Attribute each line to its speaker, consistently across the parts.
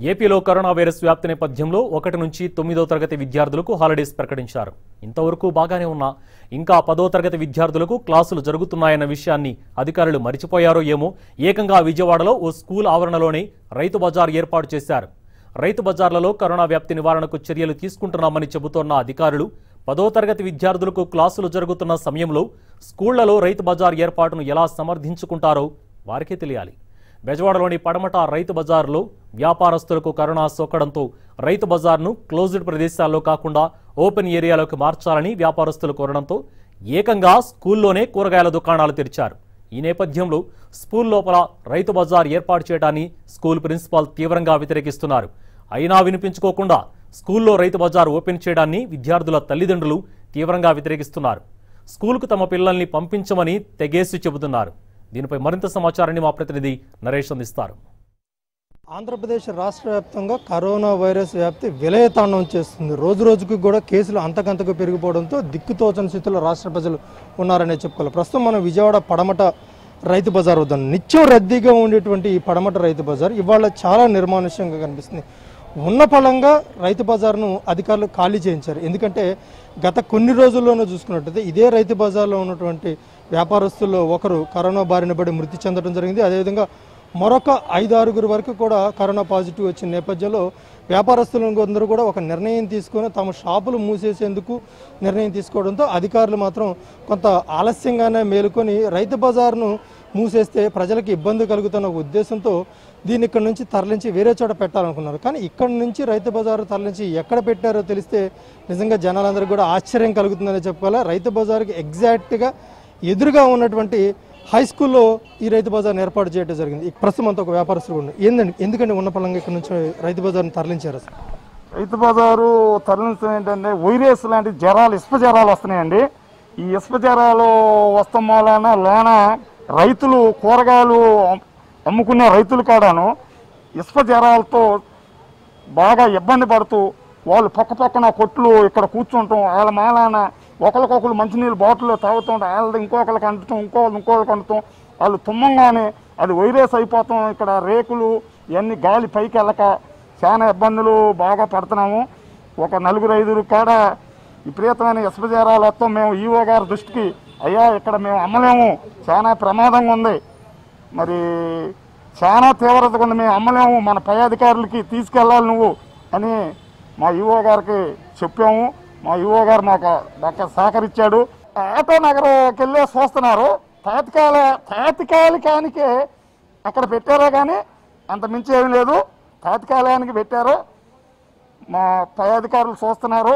Speaker 1: ఏపీలో corona virus వ్యాప్తి నేపథ్యంలో ఒకటి నుంచి తొమ్మిదో తరగతి విద్యార్థులకు హాలిడేస్ ప్రకటించారు ఇంతవరకు బాగానే ఉన్నా ఇంకా పదో తరగతి విద్యార్థులకు క్లాసులు జరుగుతున్నాయన్న విషయాన్ని అధికారులు మరిచిపోయారో ఏమో ఏకంగా విజయవాడలో ఓ స్కూల్ ఆవరణలోనే రైతు బజార్ ఏర్పాటు చేశారు రైతు బజార్లలో కరోనా వ్యాప్తి నివారణకు చర్యలు తీసుకుంటున్నామని చెబుతోన్న అధికారులు పదో తరగతి విద్యార్థులకు క్లాసులు జరుగుతున్న సమయంలో స్కూళ్లలో రైతు బజార్ ఏర్పాటును ఎలా సమర్థించుకుంటారో వారికే తెలియాలి బెజవాడలోని పడమట రైతు బజార్లో వ్యాపారస్తులకు కరోనా సోకడంతో రైతు బజార్ను క్లోజ్డ్ ప్రదేశాల్లో కాకుండా ఓపెన్ ఏరియాలోకి మార్చాలని వ్యాపారస్తులు కోరడంతో ఏకంగా స్కూల్లోనే కూరగాయల దుకాణాలు తెరిచారు ఈ నేపథ్యంలో స్కూల్ లోపల రైతు బజార్ ఏర్పాటు చేయడాన్ని స్కూల్ ప్రిన్సిపాల్ తీవ్రంగా వ్యతిరేకిస్తున్నారు అయినా వినిపించుకోకుండా స్కూల్లో రైతు బజార్ ఓపెన్ చేయడాన్ని విద్యార్థుల తల్లిదండ్రులు తీవ్రంగా వ్యతిరేకిస్తున్నారు స్కూల్కు తమ పిల్లల్ని పంపించమని తెగేసి చెబుతున్నారు దీనిపై మరింత సమాచారాన్ని మా ప్రతినిధి నరేష్ అందిస్తారు
Speaker 2: ఆంధ్రప్రదేశ్ రాష్ట్ర వ్యాప్తంగా కరోనా వైరస్ వ్యాప్తి విలయతాండవం చేస్తుంది రోజు రోజుకు కూడా కేసులు అంతకంతకు పెరిగిపోవడంతో దిక్కుతోచని స్థితిలో రాష్ట్ర ప్రజలు ఉన్నారనే చెప్పుకోవాలి ప్రస్తుతం మనం విజయవాడ పడమట రైతు బజార్ వద్ద నిత్యం రద్దీగా ఉండేటువంటి ఈ పడమట రైతు బజార్ ఇవాళ చాలా నిర్మానుష్యంగా కనిపిస్తుంది ఉన్న ఫలంగా రైతు బజార్ను అధికారులు ఖాళీ చేయించారు ఎందుకంటే గత కొన్ని రోజుల్లోనూ చూసుకున్నట్టయితే ఇదే రైతు బజార్లో ఉన్నటువంటి వ్యాపారస్తుల్లో ఒకరు కరోనా బారిన పడి మృతి చెందడం జరిగింది అదేవిధంగా మరొక ఐదు ఆరుగురు వరకు కూడా కరోనా పాజిటివ్ వచ్చిన నేపథ్యంలో వ్యాపారస్తులు అందరూ కూడా ఒక నిర్ణయం తీసుకొని తమ షాపులు మూసేసేందుకు నిర్ణయం తీసుకోవడంతో అధికారులు మాత్రం కొంత ఆలస్యంగానే మేలుకొని రైతు బజార్ను మూసేస్తే ప్రజలకు ఇబ్బంది కలుగుతున్న ఒక ఉద్దేశంతో దీన్ని ఇక్కడ నుంచి తరలించి వేరే చోట పెట్టాలనుకున్నారు కానీ ఇక్కడ నుంచి రైతు బజారు తరలించి ఎక్కడ పెట్టారో తెలిస్తే నిజంగా జనాలందరికీ కూడా ఆశ్చర్యం కలుగుతుందని చెప్పుకోవాలి రైతు బజార్కి ఎగ్జాక్ట్గా ఎదురుగా ఉన్నటువంటి హై స్కూల్లో ఈ రైతు బజార్ని ఏర్పాటు చేయడం జరిగింది ఈ ప్రస్తుతం అంతా ఒక వ్యాపారస్తులు ఉన్నారు ఏందండి ఎందుకంటే ఉన్న పలంగా ఇక్కడ నుంచి రైతు బజార్ని తరలించారు అసలు
Speaker 3: రైతు బజారు తరలించడం ఏంటంటే వైరస్ లాంటి జ్వరాలు ఇసుక జ్వరాలు వస్తున్నాయండి ఈ ఇసుక జ్వరాలు వస్తాం వలన లోన రైతులు కూరగాయలు అమ్- అమ్ముకునే రైతులు కాడాను ఇసుక జ్వరాలతో బాగా ఇబ్బంది పడుతూ వాళ్ళు పక్క పక్కన కొట్లు ఇక్కడ కూర్చుంటాం వాళ్ళ మాలాన ఒకరికొకరు మంచినీళ్ళు బాటిల్లో తాగుతుంటాం వాళ్ళది ఇంకొకరికి అంటటం ఇంకొకరు ఇంకొకరికి అంటటం వాళ్ళు తుమ్మంగానే అది వైరస్ అయిపోతాం ఇక్కడ రేకులు ఇవన్నీ గాలి పైకి వెళ్ళక చాలా ఇబ్బందులు బాగా పడుతున్నాము ఒక నలుగురు ఐదుగురు కాడ విపరీతమైన ఇసుపజారాలు వస్తాం మేము ఈఓ గారి దృష్టికి అయ్యా ఇక్కడ మేము అమ్మలేము చాలా ప్రమాదంగా ఉంది మరి చాలా తీవ్రతగా ఉంది మేము అమ్మలేము మన పై అధికారులకి తీసుకెళ్ళాలి నువ్వు అని మా ఈఓ గారికి చెప్పాము మా ఈఓ గారు మాకు మాకు సహకరించాడు ఆటో నగరంకి వెళ్ళే చూస్తున్నారు తాత్కాల తాత్కాలికానికే అక్కడ పెట్టారా కానీ అంత మించి ఏమీ లేదు తాత్కాలికానికి పెట్టారు మా పై అధికారులు చూస్తున్నారు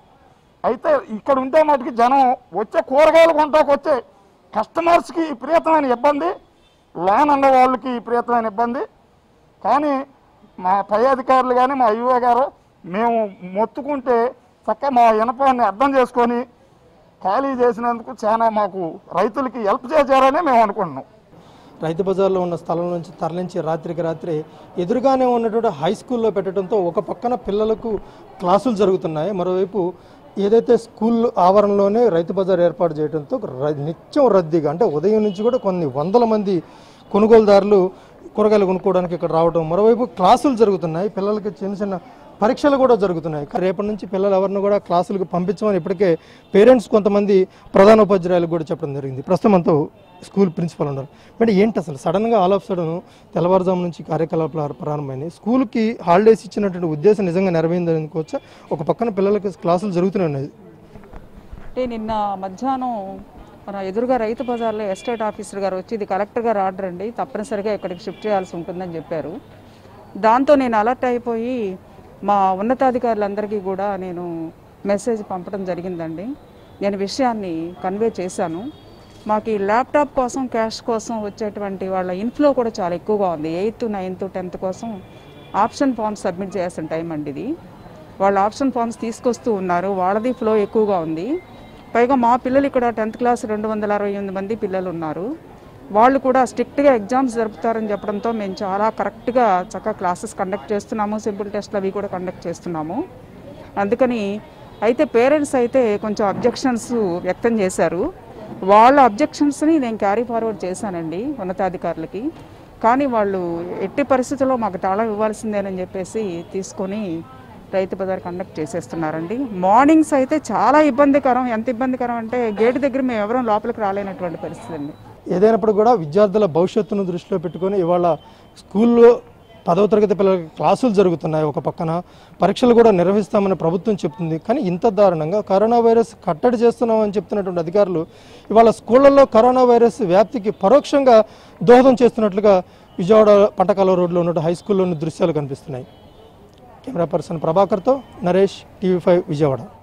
Speaker 3: అయితే ఇక్కడ ఉంటే మటుకి జనం వచ్చే కూరగాయలు కొంటాకు వచ్చే కస్టమర్స్కి విపరీతమైన ఇబ్బంది లోన్ ఉన్న వాళ్ళకి విపరీతమైన ఇబ్బంది కానీ మా పై అధికారులు కానీ మా యువ గారు మేము మొత్తుకుంటే చక్కగా మా వినపాన్ని అర్థం చేసుకొని ఖాళీ చేసినందుకు చాలా మాకు రైతులకి హెల్ప్ చేశారని మేము అనుకుంటున్నాం
Speaker 2: రైతు బజార్లో ఉన్న స్థలం నుంచి తరలించి రాత్రికి రాత్రి ఎదురుగానే ఉన్నటువంటి హై స్కూల్లో పెట్టడంతో ఒక పక్కన పిల్లలకు క్లాసులు జరుగుతున్నాయి మరోవైపు ఏదైతే స్కూల్ ఆవరణలోనే రైతు బజార్ ఏర్పాటు చేయడంతో ర- నిత్యం రద్దీగా అంటే ఉదయం నుంచి కూడా కొన్ని వందల మంది కొనుగోలుదారులు కూరగాయలు కొనుక్కోవడానికి ఇక్కడ రావడం మరోవైపు క్లాసులు జరుగుతున్నాయి పిల్లలకి చిన్న చిన్న పరీక్షలు కూడా జరుగుతున్నాయి కా- రేపటి నుంచి పిల్లలు ఎవరిని కూడా క్లాసులకు పంపించమని ఇప్పటికే పేరెంట్స్ కొంతమంది ప్రధాన ఉపాధ్యాయులకు కూడా చెప్పడం జరిగింది ప్రస్తుతం అంతా స్కూల్ ప్రిన్సిపల్ ఉన్నారు అంటే ఏంటి అసలు సడన్గా ఆల్ ఆఫ్ సడన్ తెల్లవారుజాము నుంచి కార్యకలాపాలు ప్రారంభమైనాయి స్కూల్కి హాలిడేస్ ఇచ్చినటువంటి ఉద్దేశం నిజంగా నెరవేరిందని అనుకోవచ్చా ఒక పక్కన పిల్లలకి క్లాసులు జరుగుతూనే ఉన్నాయి
Speaker 4: అంటే నిన్న మధ్యాహ్నం మన ఎదురుగా రైతు బజార్లో ఎస్టేట్ ఆఫీసర్ గారు వచ్చి ఇది కలెక్టర్ గారు ఆర్డర్ అండి తప్పనిసరిగా ఇక్కడికి షిఫ్ట్ చేయాల్సి ఉంటుందని చెప్పారు దాంతో నేను అలర్ట్ అయిపోయి మా ఉన్నతాధికారులందరికీ కూడా నేను మెసేజ్ పంపడం జరిగిందండి నేను విషయాన్ని కన్వే చేశాను మాకు ఈ ల్యాప్టాప్ కోసం క్యాష్ కోసం వచ్చేటువంటి వాళ్ళ ఇన్ఫ్లో కూడా చాలా ఎక్కువగా ఉంది ఎయిత్ నైన్త్ టెన్త్ కోసం ఆప్షన్ ఫామ్స్ సబ్మిట్ చేయాల్సిన టైం అండి ఇది వాళ్ళు ఆప్షన్ ఫామ్స్ తీసుకొస్తూ ఉన్నారు వాళ్ళది ఫ్లో ఎక్కువగా ఉంది పైగా మా పిల్లలు ఇక్కడ టెన్త్ క్లాస్ రెండు వందల అరవై ఎనిమిది మంది పిల్లలు ఉన్నారు వాళ్ళు కూడా స్ట్రిక్ట్గా ఎగ్జామ్స్ జరుపుతారని చెప్పడంతో మేము చాలా కరెక్ట్గా చక్కగా క్లాసెస్ కండక్ట్ చేస్తున్నాము సింపుల్ టెస్ట్లు అవి కూడా కండక్ట్ చేస్తున్నాము అందుకని అయితే పేరెంట్స్ అయితే కొంచెం అబ్జెక్షన్స్ వ్యక్తం చేశారు వాళ్ళ అబ్జెక్షన్స్ని నేను క్యారీ ఫార్వర్డ్ చేశానండి ఉన్నతాధికారులకి కానీ వాళ్ళు ఎట్టి పరిస్థితుల్లో మాకు తాళం ఇవ్వాల్సిందేనని చెప్పేసి తీసుకొని రైతు బజార్ కండక్ట్ చేసేస్తున్నారండి మార్నింగ్స్ అయితే చాలా ఇబ్బందికరం ఎంత ఇబ్బందికరం అంటే గేట్ దగ్గర మేము ఎవరూ లోపలికి రాలేనటువంటి పరిస్థితి అండి
Speaker 2: ఏదైనప్పుడు కూడా విద్యార్థుల భవిష్యత్తును దృష్టిలో పెట్టుకొని ఇవాళ స్కూల్లో పదవ తరగతి పిల్లలకి క్లాసులు జరుగుతున్నాయి ఒక పక్కన పరీక్షలు కూడా నిర్వహిస్తామని ప్రభుత్వం చెప్తుంది కానీ ఇంత దారుణంగా కరోనా వైరస్ కట్టడి చేస్తున్నామని చెప్తున్నటువంటి అధికారులు ఇవాళ స్కూళ్ళల్లో కరోనా వైరస్ వ్యాప్తికి పరోక్షంగా దోహదం చేస్తున్నట్లుగా విజయవాడ పంటకాల రోడ్లో ఉన్న హై స్కూల్లోని దృశ్యాలు కనిపిస్తున్నాయి కెమెరా పర్సన్ ప్రభాకర్తో నరేష్ టీవీ ఫైవ్ విజయవాడ